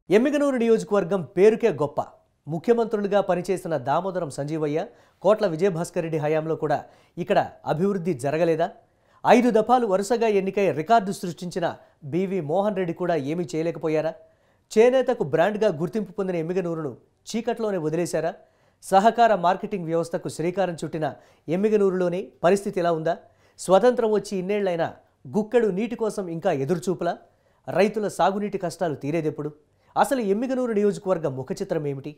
ఎమ్మిగనూరు నియోజకవర్గం పేరుకే గొప్ప ముఖ్యమంత్రులుగా పనిచేసిన దామోదరం సంజీవయ్య కోట్ల విజయభాస్కర్ రెడ్డి హయాంలో కూడా ఇక్కడ అభివృద్ధి జరగలేదా ఐదు దఫాలు వరుసగా ఎన్నికై రికార్డు సృష్టించిన బివి మోహన్ రెడ్డి కూడా ఏమీ చేయలేకపోయారా చేనేతకు బ్రాండ్గా గుర్తింపు పొందిన ఎమ్మిగనూరును చీకట్లోనే వదిలేశారా సహకార మార్కెటింగ్ వ్యవస్థకు శ్రీకారం చుట్టిన ఎమ్మిగనూరులోనే పరిస్థితి ఎలా ఉందా స్వతంత్రం వచ్చి ఇన్నేళ్లైనా గుక్కెడు నీటి కోసం ఇంకా ఎదురుచూపులా రైతుల సాగునీటి కష్టాలు తీరేదెప్పుడు అసలు ఎమ్మిగనూరు నియోజకవర్గ ముఖ చిత్రం ఏమిటి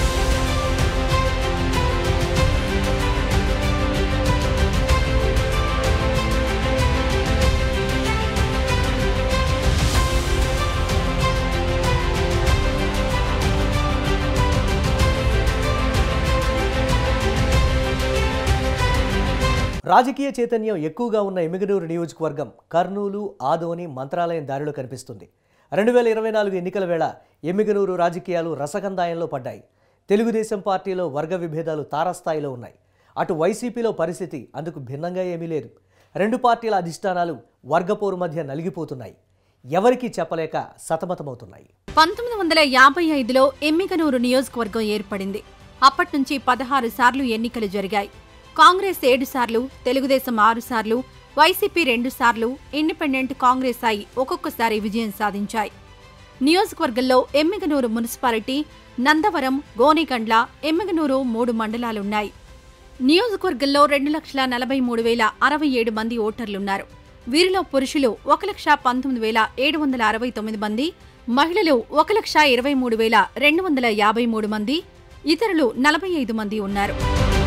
రాజకీయ చైతన్యం ఎక్కువగా ఉన్న ఎమ్మిగనూరు నియోజకవర్గం కర్నూలు ఆదోని మంత్రాలయం దారిలో కనిపిస్తుంది రెండు వేల ఇరవై నాలుగు ఎన్నికల వేళ ఎమ్మిగనూరు రాజకీయాలు రసకందాయంలో పడ్డాయి తెలుగుదేశం పార్టీలో వర్గ విభేదాలు తారాస్థాయిలో ఉన్నాయి అటు వైసీపీలో పరిస్థితి అందుకు భిన్నంగా ఏమీ లేదు రెండు పార్టీల అధిష్టానాలు వర్గపోరు మధ్య నలిగిపోతున్నాయి ఎవరికీ చెప్పలేక సతమతమవుతున్నాయి పంతొమ్మిది వందల యాభై ఐదులో ఎమ్మిగనూరు నియోజకవర్గం ఏర్పడింది అప్పట్నుంచి పదహారు సార్లు ఎన్నికలు జరిగాయి కాంగ్రెస్ ఏడు సార్లు తెలుగుదేశం ఆరు సార్లు వైసీపీ రెండు సార్లు ఇండిపెండెంట్ కాంగ్రెస్ అయి ఒక్కొక్కసారి విజయం సాధించాయి నియోజకవర్గంలో ఎమ్మిగనూరు మున్సిపాలిటీ నందవరం గోనిగండ్ల ఎమ్మిగనూరు మూడు మండలాలున్నాయి నియోజకవర్గంలో రెండు లక్షల నలభై మూడు వేల అరవై ఏడు మంది ఓటర్లున్నారు వీరిలో పురుషులు ఒక లక్ష పంతొమ్మిది వేల ఏడు వందల అరవై తొమ్మిది మంది మహిళలు ఒక లక్ష ఇరవై మూడు వేల రెండు వందల యాభై మూడు మంది ఇతరులు నలభై ఐదు మంది ఉన్నారు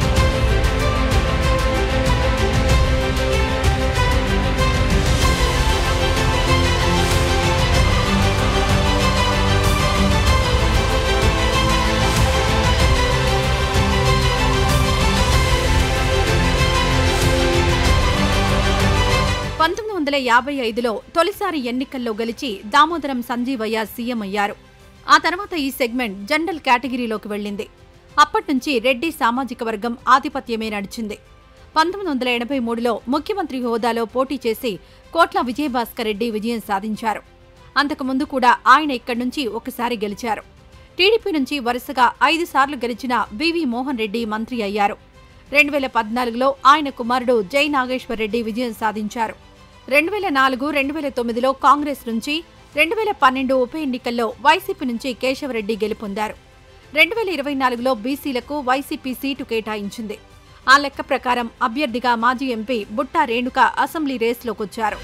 పంతొమ్మిది వందల యాభై ఐదులో తొలిసారి ఎన్నికల్లో గెలిచి దామోదరం సంజీవయ్య సీఎం అయ్యారు ఆ తర్వాత ఈ సెగ్మెంట్ జనరల్ కేటగిరీలోకి వెళ్ళింది అప్పట్నుంచి రెడ్డి సామాజిక వర్గం ఆధిపత్యమే నడిచింది పంతొమ్మిది వందల ఎనభై మూడులో ముఖ్యమంత్రి హోదాలో పోటీ చేసి కోట్ల విజయభాస్కర్ రెడ్డి విజయం సాధించారు అంతకుముందు కూడా ఆయన ఇక్కడి నుంచి ఒకసారి గెలిచారు టీడీపీ నుంచి వరుసగా ఐదు సార్లు గెలిచిన బివి మోహన్ రెడ్డి మంత్రి అయ్యారు రెండు వేల పద్నాలుగులో ఆయన కుమారుడు జై నాగేశ్వర్ రెడ్డి విజయం సాధించారు రెండు వేల నాలుగు రెండు వేల తొమ్మిదిలో కాంగ్రెస్ నుంచి రెండు వేల పన్నెండు ఉప ఎన్నికల్లో వైసీపీ నుంచి కేశవరెడ్డి గెలుపొందారు రెండు వేల ఇరవై నాలుగులో బీసీలకు వైసీపీ సీటు కేటాయించింది ఆ లెక్క ప్రకారం అభ్యర్థిగా మాజీ ఎంపీ బుట్టా రేణుక అసెంబ్లీ రేస్లోకొచ్చారు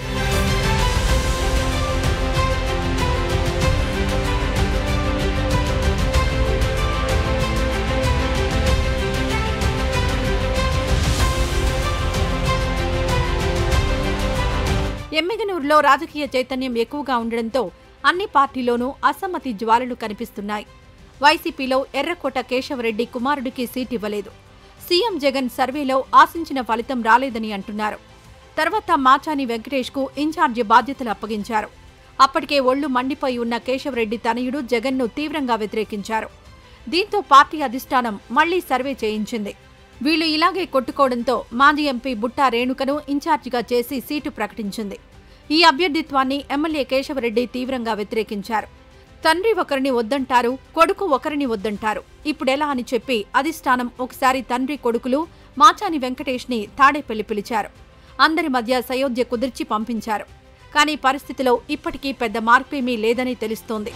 ఎమ్మిగనూరులో రాజకీయ చైతన్యం ఎక్కువగా ఉండడంతో అన్ని పార్టీలోనూ అసమ్మతి జ్వాలలు కనిపిస్తున్నాయి వైసీపీలో ఎర్రకోట కేశవరెడ్డి కుమారుడికి సీట్ ఇవ్వలేదు సీఎం జగన్ సర్వేలో ఆశించిన ఫలితం రాలేదని అంటున్నారు తర్వాత మాచాని వెంకటేష్కు ఇన్ఛార్జి బాధ్యతలు అప్పగించారు అప్పటికే ఒళ్లు మండిపోయి ఉన్న కేశవరెడ్డి తనయుడు జగన్ను తీవ్రంగా వ్యతిరేకించారు దీంతో పార్టీ అధిష్టానం మళ్లీ సర్వే చేయించింది వీళ్లు ఇలాగే కొట్టుకోవడంతో మాజీ ఎంపీ బుట్టా రేణుకను ఇన్ఛార్జిగా చేసి సీటు ప్రకటించింది ఈ అభ్యర్థిత్వాన్ని ఎమ్మెల్యే కేశవరెడ్డి తీవ్రంగా వ్యతిరేకించారు తండ్రి ఒకరిని వద్దంటారు కొడుకు ఒకరిని వద్దంటారు ఇప్పుడెలా అని చెప్పి అధిష్టానం ఒకసారి తండ్రి కొడుకులు మాచాని వెంకటేష్ని తాడేపల్లి పిలిచారు అందరి మధ్య సయోధ్య కుదిర్చి పంపించారు కానీ పరిస్థితిలో ఇప్పటికీ పెద్ద మార్పేమీ లేదని తెలుస్తోంది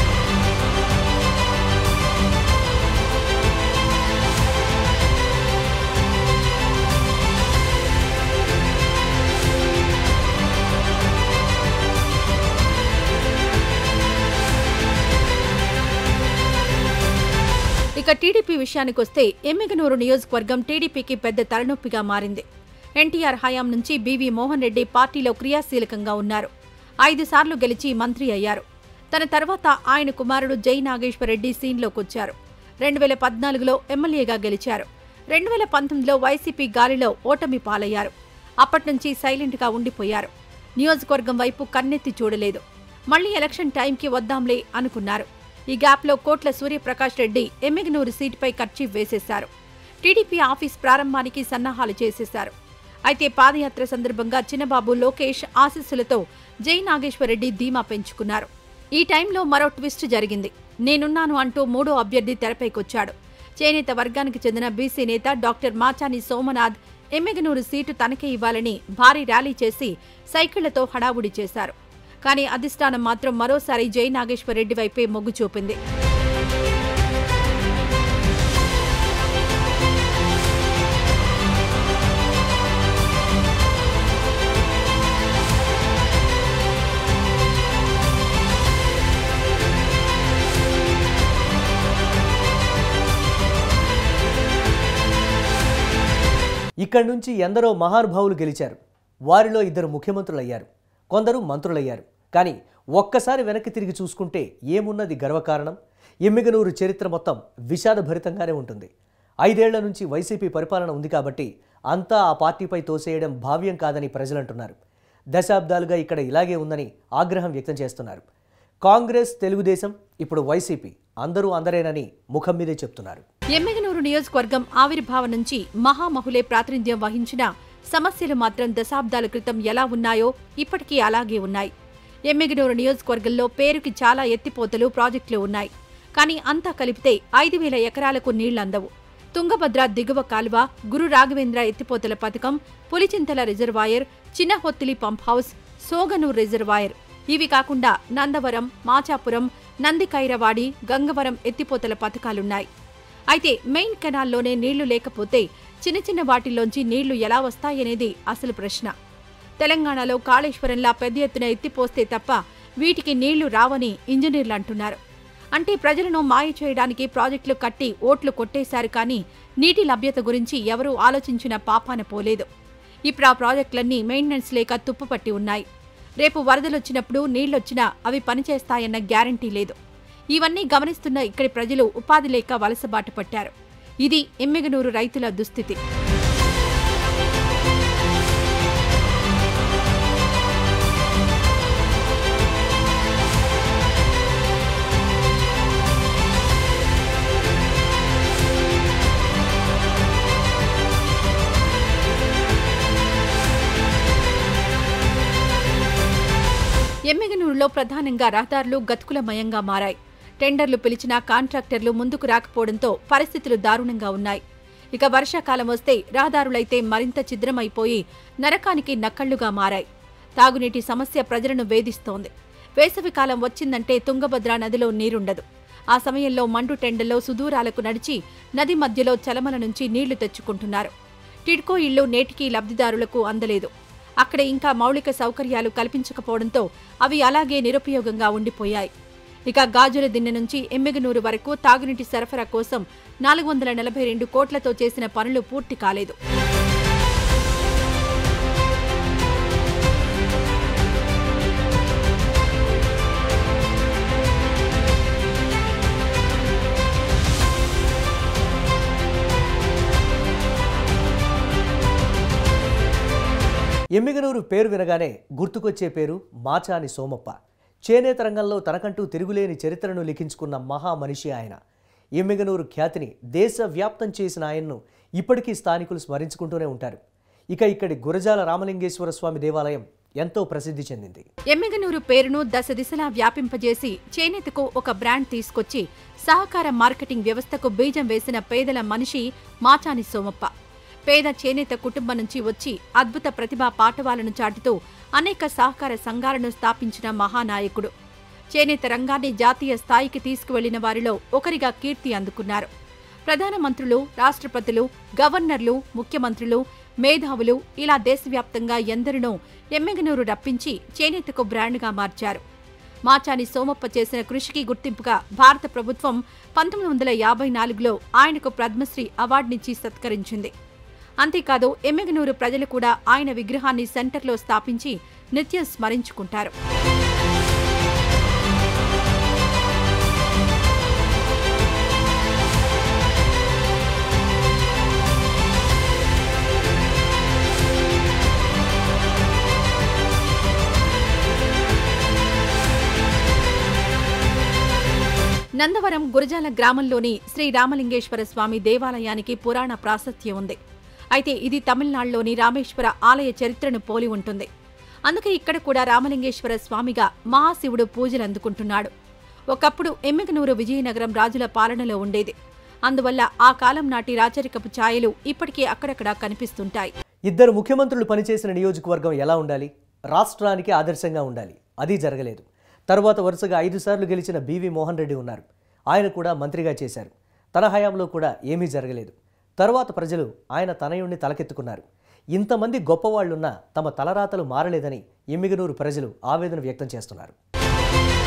ఇక టీడీపీ విషయానికొస్తే ఎమ్మిగనూరు నియోజకవర్గం టీడీపీకి పెద్ద తలనొప్పిగా మారింది ఎన్టీఆర్ హయాం నుంచి బీవీ మోహన్ రెడ్డి పార్టీలో క్రియాశీలకంగా ఉన్నారు ఐదు సార్లు గెలిచి మంత్రి అయ్యారు తన తర్వాత ఆయన కుమారుడు జై నాగేశ్వర్ రెడ్డి సీన్లోకొచ్చారు రెండు వేల పద్నాలుగులో ఎమ్మెల్యేగా గెలిచారు రెండు వేల పంతొమ్మిదిలో వైసీపీ గాలిలో ఓటమి పాలయ్యారు అప్పట్నుంచి సైలెంట్గా ఉండిపోయారు నియోజకవర్గం వైపు కన్నెత్తి చూడలేదు మళ్లీ ఎలక్షన్ టైంకి వద్దాంలే అనుకున్నారు ఈ గ్యాప్లో కోట్ల సూర్యప్రకాష్ రెడ్డి ఎమ్మిగనూరు సీటుపై ఖర్చీఫ్ వేసేశారు టీడీపీ ఆఫీస్ ప్రారంభానికి సన్నాహాలు చేసేశారు అయితే పాదయాత్ర సందర్భంగా చిన్నబాబు లోకేష్ ఆశీస్సులతో జై నాగేశ్వరరెడ్డి ధీమా పెంచుకున్నారు ఈ టైంలో మరో ట్విస్ట్ జరిగింది నేనున్నాను అంటూ మూడో అభ్యర్థి తెరపైకొచ్చాడు చేనేత వర్గానికి చెందిన బీసీ నేత డాక్టర్ మాచాని సోమనాథ్ ఎమ్మెగనూరు సీటు తనకే ఇవ్వాలని భారీ ర్యాలీ చేసి సైకిళ్లతో హడావుడి చేశారు కానీ అధిష్టానం మాత్రం మరోసారి జై నాగేశ్వర్ రెడ్డి వైపే మొగ్గు చూపింది ఇక్కడి నుంచి ఎందరో మహానుభావులు గెలిచారు వారిలో ఇద్దరు ముఖ్యమంత్రులయ్యారు కొందరు మంత్రులయ్యారు కానీ ఒక్కసారి వెనక్కి తిరిగి చూసుకుంటే ఏమున్నది గర్వకారణం ఎమ్మిగనూరు చరిత్ర మొత్తం విషాదభరితంగానే ఉంటుంది ఐదేళ్ల నుంచి వైసీపీ పరిపాలన ఉంది కాబట్టి అంతా ఆ పార్టీపై తోసేయడం భావ్యం కాదని ప్రజలంటున్నారు దశాబ్దాలుగా ఇక్కడ ఇలాగే ఉందని ఆగ్రహం వ్యక్తం చేస్తున్నారు కాంగ్రెస్ తెలుగుదేశం ఇప్పుడు వైసీపీ అందరూ అందరేనని ముఖం మీదే చెప్తున్నారు ఎమ్మెగనూరు నియోజకవర్గం ఆవిర్భావం నుంచి మహామహులే ప్రాతినిధ్యం వహించిన సమస్యలు మాత్రం దశాబ్దాల క్రితం ఎలా ఉన్నాయో ఇప్పటికీ అలాగే ఉన్నాయి ఎమ్మెగనూరు నియోజకవర్గంలో పేరుకి చాలా ఎత్తిపోతలు ప్రాజెక్టులు ఉన్నాయి కానీ అంతా కలిపితే ఐదు వేల ఎకరాలకు నీళ్లందవు తుంగభద్ర దిగువ కాలువ గురు రాఘవేంద్ర ఎత్తిపోతల పథకం పులిచింతల రిజర్వాయర్ చిన్నహొత్తిలి పంప్ హౌస్ సోగనూర్ రిజర్వాయర్ ఇవి కాకుండా నందవరం మాచాపురం నందికైరవాడి గంగవరం ఎత్తిపోతల పథకాలున్నాయి అయితే మెయిన్ కెనాల్లోనే నీళ్లు లేకపోతే చిన్న చిన్న వాటిల్లోంచి నీళ్లు ఎలా వస్తాయనేది అసలు ప్రశ్న తెలంగాణలో కాళేశ్వరంలా పెద్ద ఎత్తున ఎత్తిపోస్తే తప్ప వీటికి నీళ్లు రావని ఇంజనీర్లు అంటున్నారు అంటే ప్రజలను మాయ చేయడానికి ప్రాజెక్టులు కట్టి ఓట్లు కొట్టేశారు కానీ నీటి లభ్యత గురించి ఎవరూ ఆలోచించిన పాపాన పోలేదు ఇప్పుడు ఆ ప్రాజెక్టులన్నీ మెయింటెనెన్స్ లేక తుప్పుపట్టి ఉన్నాయి రేపు వరదలొచ్చినప్పుడు నీళ్లొచ్చినా అవి పనిచేస్తాయన్న గ్యారంటీ లేదు ఇవన్నీ గమనిస్తున్న ఇక్కడి ప్రజలు ఉపాధి లేక వలసబాట పట్టారు ఇది ఎమ్మెగనూరు రైతుల దుస్థితి ఎమ్మెగనూరులో ప్రధానంగా రహదారులు గతుకులమయంగా మారాయి టెండర్లు పిలిచినా కాంట్రాక్టర్లు ముందుకు రాకపోవడంతో పరిస్థితులు దారుణంగా ఉన్నాయి ఇక వర్షాకాలం వస్తే రహదారులైతే మరింత ఛిద్రమైపోయి నరకానికి నక్కళ్లుగా మారాయి తాగునీటి సమస్య ప్రజలను వేధిస్తోంది వేసవికాలం వచ్చిందంటే తుంగభద్ర నదిలో నీరుండదు ఆ సమయంలో మండు టెండల్లో సుదూరాలకు నడిచి నది మధ్యలో చలమల నుంచి నీళ్లు తెచ్చుకుంటున్నారు టిడ్కో ఇళ్లు నేటికీ లబ్ధిదారులకు అందలేదు అక్కడ ఇంకా మౌలిక సౌకర్యాలు కల్పించకపోవడంతో అవి అలాగే నిరుపయోగంగా ఉండిపోయాయి ఇక గాజుల దిన్నె నుంచి ఎమ్మెగనూరు వరకు తాగునీటి సరఫరా కోసం నాలుగు వందల నలభై రెండు కోట్లతో చేసిన పనులు పూర్తి కాలేదు ఎమ్మిగనూరు పేరు వినగానే గుర్తుకొచ్చే పేరు మాచాని సోమప్ప చేనేత రంగంలో తనకంటూ తిరుగులేని చరిత్రను లిఖించుకున్న మహా మనిషి ఆయన ఎమ్మిగనూరు ఖ్యాతిని దేశవ్యాప్తం చేసిన ఆయన్ను ఇప్పటికీ స్థానికులు స్మరించుకుంటూనే ఉంటారు ఇక ఇక్కడి గురజాల రామలింగేశ్వర స్వామి దేవాలయం ఎంతో ప్రసిద్ధి చెందింది ఎమ్మెగనూరు పేరును దశ దిశలా వ్యాపింపజేసి చేనేతకు ఒక బ్రాండ్ తీసుకొచ్చి సహకార మార్కెటింగ్ వ్యవస్థకు బీజం వేసిన పేదల మనిషి మాచాని సోమప్ప పేద చేనేత కుటుంబం నుంచి వచ్చి అద్భుత ప్రతిభా పాఠవాలను చాటుతూ అనేక సహకార సంఘాలను స్థాపించిన మహానాయకుడు చేనేత రంగాన్ని జాతీయ స్థాయికి తీసుకువెళ్లిన వారిలో ఒకరిగా కీర్తి అందుకున్నారు ప్రధానమంత్రులు రాష్ట్రపతులు గవర్నర్లు ముఖ్యమంత్రులు మేధావులు ఇలా దేశవ్యాప్తంగా ఎందరినో ఎమ్మెగనూరు రప్పించి చేనేతకు బ్రాండ్గా మార్చారు మాచాని సోమప్ప చేసిన కృషికి గుర్తింపుగా భారత ప్రభుత్వం పంతొమ్మిది వందల యాభై నాలుగులో ఆయనకు పద్మశ్రీ అవార్డునిచ్చి సత్కరించింది అంతేకాదు ఎమ్మెగనూరు ప్రజలు కూడా ఆయన విగ్రహాన్ని సెంటర్లో స్థాపించి నిత్యం స్మరించుకుంటారు నందవరం గురజాల గ్రామంలోని శ్రీ రామలింగేశ్వర స్వామి దేవాలయానికి పురాణ ప్రాశస్త్యం ఉంది అయితే ఇది తమిళనాడులోని రామేశ్వర ఆలయ చరిత్రను పోలి ఉంటుంది అందుకే ఇక్కడ కూడా రామలింగేశ్వర స్వామిగా మహాశివుడు పూజలు అందుకుంటున్నాడు ఒకప్పుడు ఎమ్మిగనూరు విజయనగరం రాజుల పాలనలో ఉండేది అందువల్ల ఆ కాలం నాటి రాచరికపు ఛాయలు ఇప్పటికీ అక్కడక్కడా కనిపిస్తుంటాయి ఇద్దరు ముఖ్యమంత్రులు పనిచేసిన నియోజకవర్గం ఎలా ఉండాలి రాష్ట్రానికి ఆదర్శంగా ఉండాలి అది జరగలేదు తరువాత వరుసగా ఐదు సార్లు గెలిచిన బివి మోహన్ రెడ్డి ఉన్నారు ఆయన కూడా మంత్రిగా చేశారు తన హయాంలో కూడా ఏమీ జరగలేదు తరువాత ప్రజలు ఆయన తనయుణ్ణి తలకెత్తుకున్నారు ఇంతమంది గొప్పవాళ్లున్నా తమ తలరాతలు మారలేదని ఎమ్మిగనూరు ప్రజలు ఆవేదన వ్యక్తం చేస్తున్నారు